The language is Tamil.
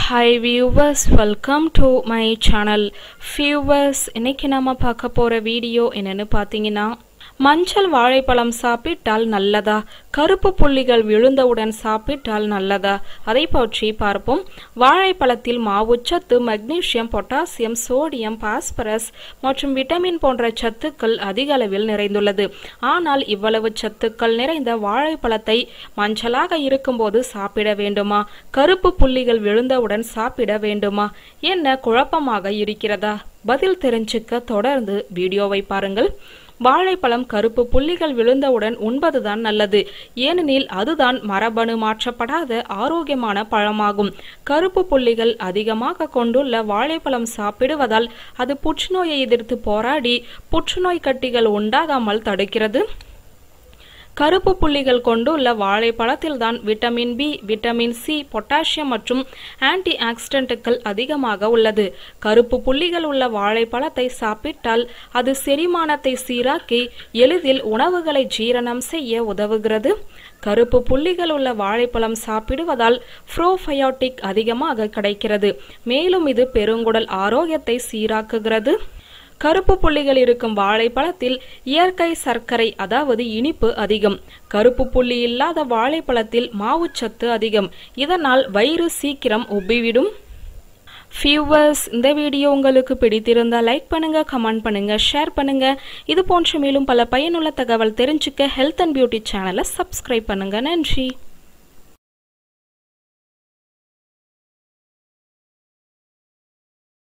hi viewers welcome to my channel viewers இன்னைக்கு நம்ம பார்க்க போகிற வீடியோ என்னன்னு பார்த்தீங்கன்னா மஞ்சள் வாழைப்பழம் சாப்பிட்டால் நல்லதா கருப்பு புள்ளிகள் விழுந்தவுடன் சாப்பிட்டால் நல்லதா அதை பற்றி பார்ப்போம் வாழைப்பழத்தில் மாவுச்சத்து மக்னீசியம் பொட்டாசியம் சோடியம் பாஸ்பரஸ் மற்றும் விட்டமின் போன்ற சத்துக்கள் அதிக அளவில் நிறைந்துள்ளது ஆனால் இவ்வளவு சத்துக்கள் நிறைந்த வாழைப்பழத்தை மஞ்சளாக இருக்கும்போது சாப்பிட வேண்டுமா கருப்பு புள்ளிகள் விழுந்தவுடன் சாப்பிட வேண்டுமா என்ன குழப்பமாக இருக்கிறதா பதில் தெரிஞ்சுக்க தொடர்ந்து வீடியோவை பாருங்கள் வாழைப்பழம் கருப்பு புள்ளிகள் விழுந்தவுடன் உண்பதுதான் நல்லது ஏனெனில் அதுதான் மரபணு மாற்றப்படாத ஆரோக்கியமான பழமாகும் கருப்பு புள்ளிகள் அதிகமாக கொண்டுள்ள வாழைப்பழம் சாப்பிடுவதால் அது புற்றுநோயை எதிர்த்து போராடி புற்றுநோய் கட்டிகள் உண்டாகாமல் தடுக்கிறது கருப்பு புள்ளிகள் கொண்டுள்ள வாழைப்பழத்தில்தான் vitamin B vitamin C potassium மற்றும் ஆன்டி ஆக்சிடென்ட்டுகள் அதிகமாக உள்ளது கருப்பு புள்ளிகள் உள்ள வாழைப்பழத்தை சாப்பிட்டால் அது செரிமானத்தை சீராக்கி எளிதில் உணவுகளை ஜீரணம் செய்ய உதவுகிறது கருப்பு புள்ளிகள் உள்ள வாழைப்பழம் சாப்பிடுவதால் ப்ரோபயோட்டிக் அதிகமாக கிடைக்கிறது மேலும் இது பெருங்குடல் ஆரோக்கியத்தை சீராக்குகிறது கருப்பு புள்ளிகள் இருக்கும் வாழைப்பழத்தில் இயற்கை சர்க்கரை அதாவது இனிப்பு அதிகம் கருப்பு புள்ளி இல்லாத வாழைப்பழத்தில் மாவுச்சத்து அதிகம் இதனால் வயிறு சீக்கிரம் உப்பிவிடும் ஃபியூவர்ஸ் இந்த வீடியோ உங்களுக்கு பிடித்திருந்தால் லைக் பண்ணுங்க கமெண்ட் பண்ணுங்க ஷேர் பண்ணுங்க இது போன்ற மேலும் பல பயனுள்ள தகவல் தெரிஞ்சுக்க ஹெல்த் அண்ட் பியூட்டி சேனலை சப்ஸ்கிரைப் பண்ணுங்க நன்றி